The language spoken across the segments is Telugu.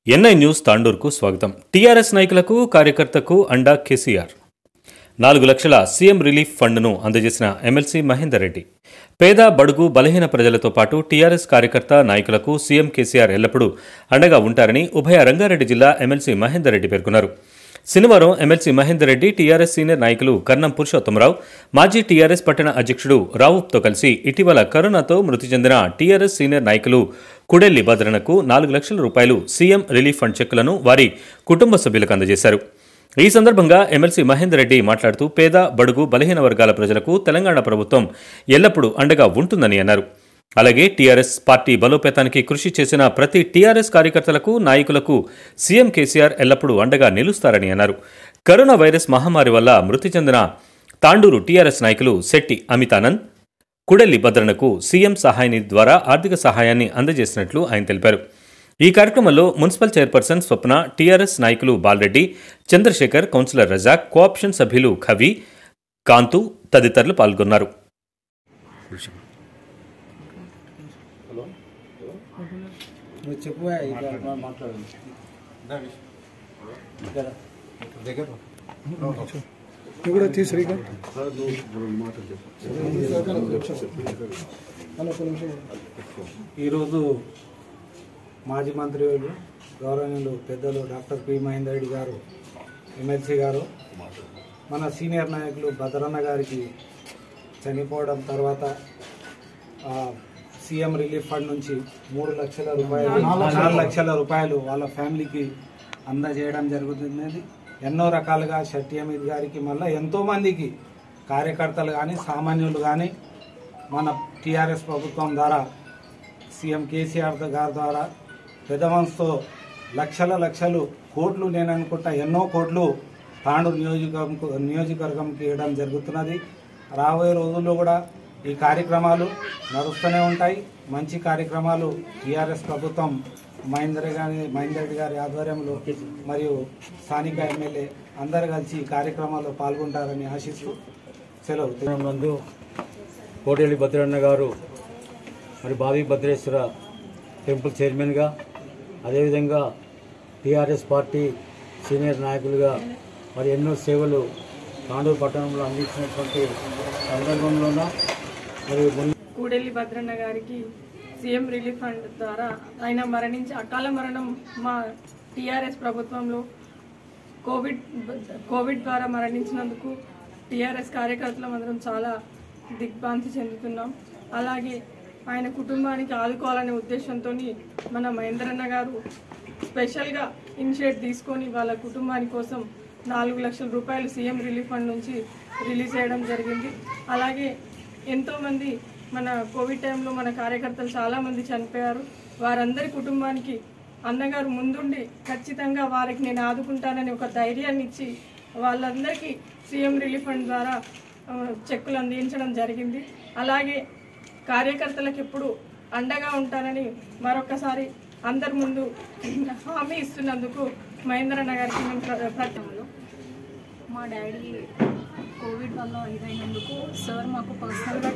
ఎన్ఐ న్యూస్ తాండూర్కు స్వాగతం టీఆర్ఎస్ నాయకులకు కార్యకర్తకు అండా కేసీఆర్ నాలుగు లక్షల సీఎం రిలీఫ్ ఫండ్ను అందజేసిన ఎమ్మెల్సీ మహేందర్ రెడ్డి పేద బడుగు బలహీన ప్రజలతో పాటు టీఆర్ఎస్ కార్యకర్త నాయకులకు సీఎం కేసీఆర్ ఎల్లప్పుడూ అండగా ఉంటారని ఉభయ రంగారెడ్డి జిల్లా ఎమ్మెల్సీ మహేందర్ రెడ్డి పేర్కొన్నారు శనివారం MLC Mahender Reddy TRS senior నాయకులు కర్ణం పురుషోత్తమరావు మాజీ టీఆర్ఎస్ పట్టణ అధ్యక్షుడు రావుప్తో కలిసి ఇటీవల కరోనాతో మృతి చెందిన టీఆర్ఎస్ సీనియర్ నాయకులు కుడెల్లి భద్రనకు నాలుగు లక్షల రూపాయలు సీఎం రిలీఫ్ ఫండ్ చెక్కులను వారి కుటుంబ సభ్యులకు అందజేశారు ఈ సందర్భంగా ఎమ్మెల్సీ మహేందర్ రెడ్డి మాట్లాడుతూ పేద బడుగు బలహీన వర్గాల ప్రజలకు తెలంగాణ ప్రభుత్వం ఎల్లప్పుడూ అండగా ఉంటుందని అన్నారు అలాగే టీఆర్ఎస్ పార్టీ బలోపేతానికి కృషి చేసిన ప్రతి టీఆర్ఎస్ కార్యకర్తలకు నాయకులకు సీఎం కేసీఆర్ ఎల్లప్పుడూ అండగా నిలుస్తారని అన్నారు కరోనా వైరస్ మహమ్మారి వల్ల మృతి చెందిన తాండూరు టీఆర్ఎస్ నాయకులు శెట్టి అమితానంద్ కుడెల్లి భద్రనకు సీఎం సహాయ నిధి ద్వారా ఆర్థిక సహాయాన్ని అందజేసినట్లు ఆయన తెలిపారు ఈ కార్యక్రమంలో మున్సిపల్ చైర్పర్సన్ స్వప్న టీఆర్ఎస్ నాయకులు బాలరెడ్డి చంద్రశేఖర్ కౌన్సిలర్ రజాక్ కోఆప్షన్ సభ్యులు ఖవి కాంతు తదితరులు పాల్గొన్నారు నువ్వు చెప్పు ఇక్కడ మాట్లాడు ఇక్కడ దగ్గర నువ్వు కూడా తీసు రీగా ఈరోజు మాజీ మంత్రివర్యులు గౌరవనీయులు పెద్దలు డాక్టర్ పి మహేందర్ రెడ్డి గారు ఎమ్మెల్సీ గారు మన సీనియర్ నాయకులు భద్రన్న గారికి చనిపోవడం తర్వాత ఆ, సీఎం రిలీఫ్ ఫండ్ నుంచి మూడు లక్షల రూపాయలు నాలుగు లక్షల రూపాయలు వాళ్ళ ఫ్యామిలీకి అందజేయడం జరుగుతున్నది ఎన్నో రకాలుగా షట్టి అమీద్ గారికి మళ్ళీ ఎంతో మందికి కార్యకర్తలు కానీ సామాన్యులు కానీ మన టీఆర్ఎస్ ప్రభుత్వం ద్వారా సీఎం కేసీఆర్ గారి ద్వారా పెద్ద మనసుతో లక్షల లక్షలు కోట్లు నేను అనుకుంటా ఎన్నో కోట్లు తాండూరు నియోజకవర్గం నియోజకవర్గంకి ఇవ్వడం జరుగుతున్నది రాబోయే రోజుల్లో కూడా ఈ కార్యక్రమాలు నడుస్తూనే ఉంటాయి మంచి కార్యక్రమాలు టీఆర్ఎస్ ప్రభుత్వం మహేందర్ గారి మహేందర్ రెడ్డి గారి ఆధ్వర్యంలో మరియు స్థానిక ఎమ్మెల్యే అందరు కలిసి ఈ కార్యక్రమాల్లో పాల్గొంటారని ఆశిస్తూ సెలవు నందు కోటేలి భద్రన్న గారు మరి బావి భద్రేశ్వర టెంపుల్ చైర్మన్గా అదేవిధంగా టీఆర్ఎస్ పార్టీ సీనియర్ నాయకులుగా మరి ఎన్నో సేవలు తాండూరు పట్టణంలో అందించినటువంటి సందర్భంలోన మరి ముందు కూడెల్లి భద్రన్న గారికి సీఎం రిలీఫ్ ఫండ్ ద్వారా ఆయన మరణించి అకాల మరణం మా టీఆర్ఎస్ ప్రభుత్వంలో కోవిడ్ కోవిడ్ ద్వారా మరణించినందుకు టీఆర్ఎస్ కార్యకర్తలం అందరం చాలా దిగ్భ్రాంతి చెందుతున్నాం అలాగే ఆయన కుటుంబానికి ఆదుకోవాలనే ఉద్దేశంతో మన మహేంద్రన్న గారు స్పెషల్గా ఇనిషియేట్ తీసుకొని వాళ్ళ కుటుంబాని కోసం నాలుగు లక్షల రూపాయలు సీఎం రిలీఫ్ ఫండ్ నుంచి రిలీజ్ చేయడం జరిగింది అలాగే ఎంతోమంది మన కోవిడ్ టైంలో మన కార్యకర్తలు చాలామంది చనిపోయారు వారందరి కుటుంబానికి అన్నగారు ముందుండి ఖచ్చితంగా వారికి నేను ఆదుకుంటానని ఒక ధైర్యాన్ని ఇచ్చి వాళ్ళందరికీ సీఎం రిలీఫ్ ఫండ్ ద్వారా ఆ, చెక్కులు అందించడం జరిగింది అలాగే కార్యకర్తలకు ఎప్పుడు అండగా ఉంటానని మరొకసారి అందరి ముందు హామీ ఇస్తున్నందుకు మహేంద్రన్న గారికి మేము ప్ర- ప్రతి మా డాడీ కోవిడ్ వల్ల ఇదైనందుకు సార్ మాకు పర్సనల్గా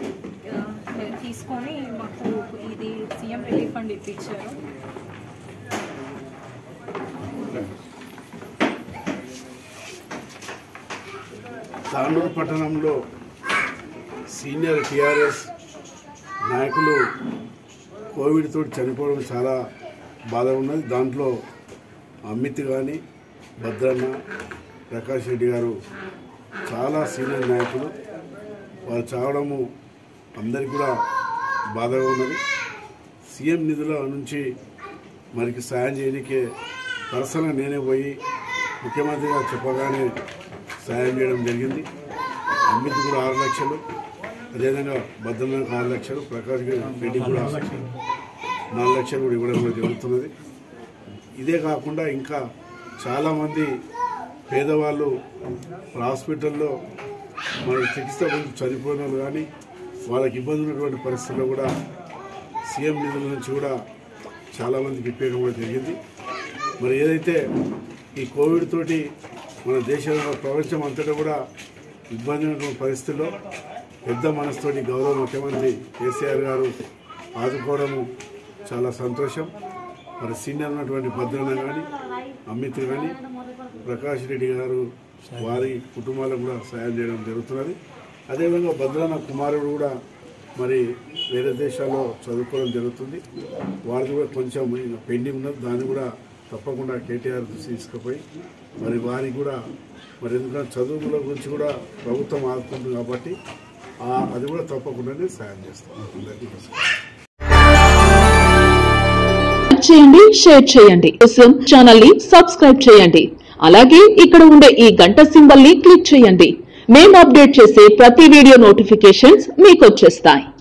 తీసుకొని మాకు ఇది సీఎం రిలీఫ్ ఫండ్ ఇప్పించారు తాండూరు పట్టణంలో సీనియర్ టీఆర్ఎస్ నాయకులు కోవిడ్ తోటి చనిపోవడం చాలా బాధ ఉన్నది దాంట్లో అమిత్ కానీ భద్రన్న ప్రకాష్ రెడ్డి గారు చాలా సీనియర్ నాయకులు వారు చావడము అందరికీ కూడా బాధగా ఉన్నది సీఎం నిధుల నుంచి మనకి సాయం చేయడానికే పర్సనల్గా నేనే పోయి ముఖ్యమంత్రి గారు చెప్పగానే సాయం చేయడం జరిగింది అమిత్ కూడా ఆరు లక్షలు అదేవిధంగా భద్రనాథ్ ఆరు లక్షలు ప్రకాష్ రెడ్డి కూడా నాలుగు లక్షలు కూడా ఇవ్వడం కూడా జరుగుతున్నది ఇదే కాకుండా ఇంకా చాలామంది పేదవాళ్ళు హాస్పిటల్లో మన చికిత్స పొంది చనిపోయిన వాళ్ళు కానీ వాళ్ళకి ఇబ్బంది ఉన్నటువంటి పరిస్థితుల్లో కూడా సీఎం నిధుల నుంచి కూడా చాలామందికి ఉపయోగం కూడా జరిగింది మరి ఏదైతే ఈ కోవిడ్ తోటి మన దేశంలో ప్రపంచం అంతటా కూడా ఇబ్బంది ఉన్నటువంటి పరిస్థితుల్లో పెద్ద మనసుతోటి గౌరవ ముఖ్యమంత్రి కేసీఆర్ గారు ఆదుకోవడము చాలా సంతోషం మరి సీనియర్ ఉన్నటువంటి భద్రన్న కానీ అమిత్ కానీ ప్రకాష్ రెడ్డి గారు వారి కుటుంబాలకు కూడా సాయం చేయడం జరుగుతున్నది అదేవిధంగా భద్రన్న కుమారుడు కూడా మరి వేరే దేశాల్లో చదువుకోవడం జరుగుతుంది వారిది కూడా కొంచెం ఇంకా పెండింగ్ ఉన్నది దాన్ని కూడా తప్పకుండా కేటీఆర్ దృష్టి తీసుకుపోయి మరి వారికి కూడా మరి ఎందుకంటే చదువుల గురించి కూడా ప్రభుత్వం ఆదుకుంటుంది కాబట్టి ఆ- అది కూడా తప్పకుండానే సాయం చేస్తాం అందరికీ నమస్కారం లైక్ చేయండి షేర్ చేయండి కోసం ఛానల్ ని సబ్స్క్రైబ్ చేయండి అలాగే ఇక్కడ ఉండే ఈ గంట సింబల్ ని క్లిక్ చేయండి మేము అప్డేట్ చేసే ప్రతి వీడియో నోటిఫికేషన్స్ మీకు వచ్చేస్తాయి